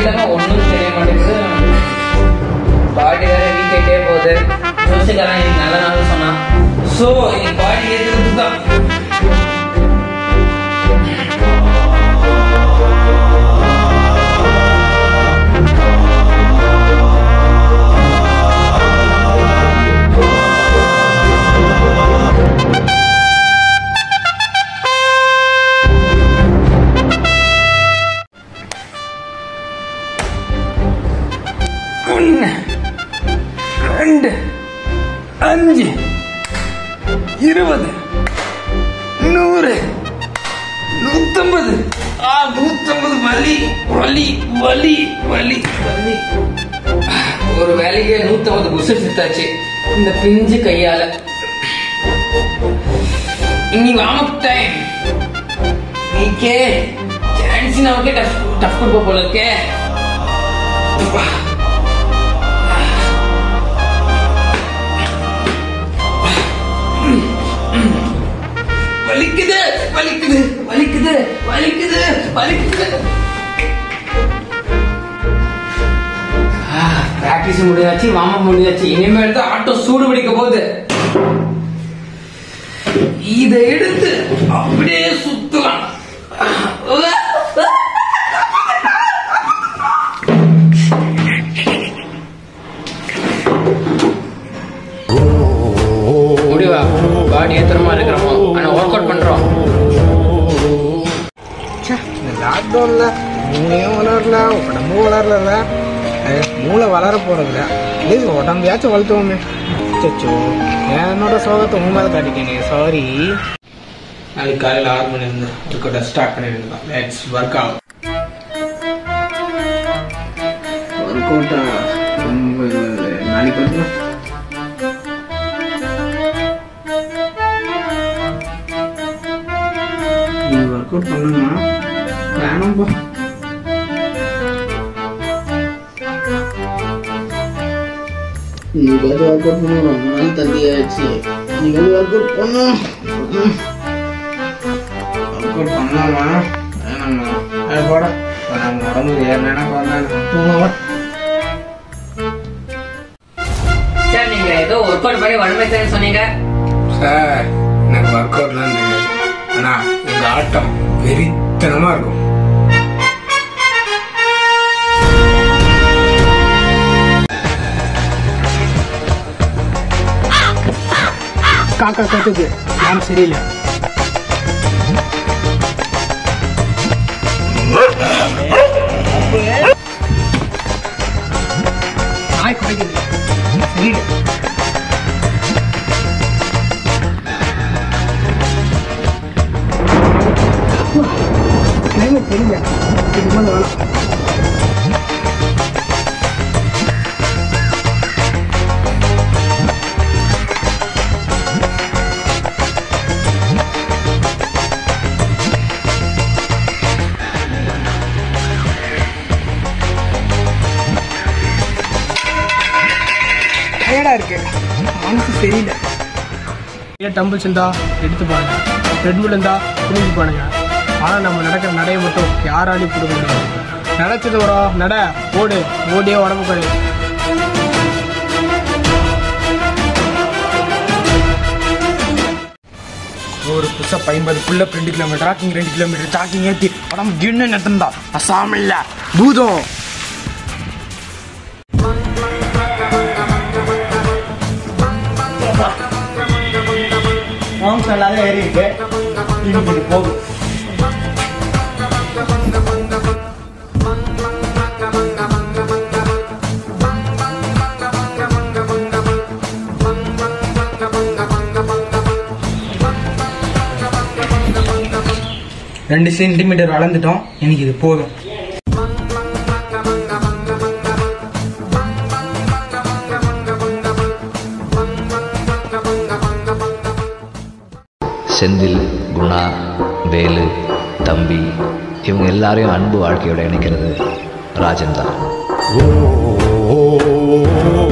செய்யறாங்க ஒன்றும் தெரிய மாட்டேங்குது பாடி வேற வீக் ஆகிட்டே போகுது யோசிக்கலாம் இன்னைக்கு நல்ல நாள் சொன்னான் ஸோ இன்னைக்கு பாடி ஏற்றுறது தான் ஒன்று ரெண்டு அஞ்சு இருபது நூறு நூத்தம்பது ஆ நூத்தம்பது வலி வலி வலி வலி வலி ஒரு வேலைக்கு நூத்தம்பது புஷு சித்தாச்சு இந்த பிஞ்சு கையால இன்னி வார்ம் டைம் நீக்கே சான்ஸ் நமக்கே டஃப் டஃப் கொடுப்ப போல இருக்கே அப்பா. வலிக்குது வலிக்குது வலிக்குது வலிக்குது வலிக்குது பிராக்டிஸ் முடிஞ்சாச்சு வாம முடிஞ்சாச்சு இனிமேல் தான் ஆட்டோ சூடு பிடிக்க போகுது இதை எடுத்து அப்படியே சுத்தலாம் முடிவா பாடி ஏத்திரமா இருக்கிறோமோ ஆனா ஒர்க் அவுட் பண்றோம் ச்சே, இந்த லாக்டவுனில் மூளையும் வளரல உடம்பும் வளரல மூளை வளர போகிறதில்ல ப்ளீஸ் உடம்பையாச்சும் வளர்த்துவோமே சச்சோ என்னோட சோகத்தை உங்க மேலே காட்டிட்டேனே சாரி நாளைக்கு காலையில் ஆறு மணி இருந்து ஒர்க் அவுட்டை ஸ்டார்ட் பண்ணிருந்தோம் லெட்ஸ் ஒர்க் அவுட் ஒர்க் அவுட்டா ரொம்ப நாளைக்கு வந்து நீ ஒர்க் அவுட் பண்ணணுமா வேணாம்பா நீ வந்து ஒர்க் அவுட் பண்ண ரொம்ப நாள் தந்தியாச்சு நீ வந்து ஒர்க் அவுட் பண்ணும் ஒர்க் அவுட் பண்ணலாமா வேணாமா அது போட நம்ம உடம்பு ஏறினா பண்ணலாம் சார் நீங்க ஏதோ ஒர்க் அவுட் பண்ணி வன்மைத்தேன்னு சொன்னீங்க சார் எனக்கு ஒர்க் அவுட்லாம் தெரியாது ஆனால் எங்கள் ஆட்டம் வெறித்தனமாக இருக்கும் காக்கா கத்துக்கு நான் சரியில்லை நாய் குறைக்குது சரியில்லை கிளைமேட் தெரியல இதுக்கு மேலே வேணாம் டயர்டாக இருக்கு மனசு சரியில்லை ஏன் டம்பிள்ஸ் இருந்தா எடுத்து பாருங்க ட்ரெட்மில் இருந்தா புரிஞ்சு பாருங்க ஆனால் நம்ம நடக்கிற நடைய மட்டும் யாராலையும் கொடுக்க முடியாது நினைச்சது வரும் நட ஓடு ஓடியே உடம்பு குறை ஒரு புதுசாக ஐம்பது புள்ள ரெண்டு கிலோமீட்டர் வாக்கிங் ரெண்டு கிலோமீட்டர் ஜாக்கிங் ஏற்றி உடம்பு கிண்ணு நடந்தா அசாம இல்ல பூதம் மாம்சம் இல்லாத ஏறி இருக்கு இன்னைக்கு இது போகும் ரெண்டு சென்டிமீட்டர் வளர்ந்துட்டோம் எனக்கு இது போதும் செந்தில் குணா வேலு தம்பி இவங்க எல்லாரையும் அன்பு வாழ்க்கையோட இணைக்கிறது ராஜன் தான் oh, oh, oh, oh.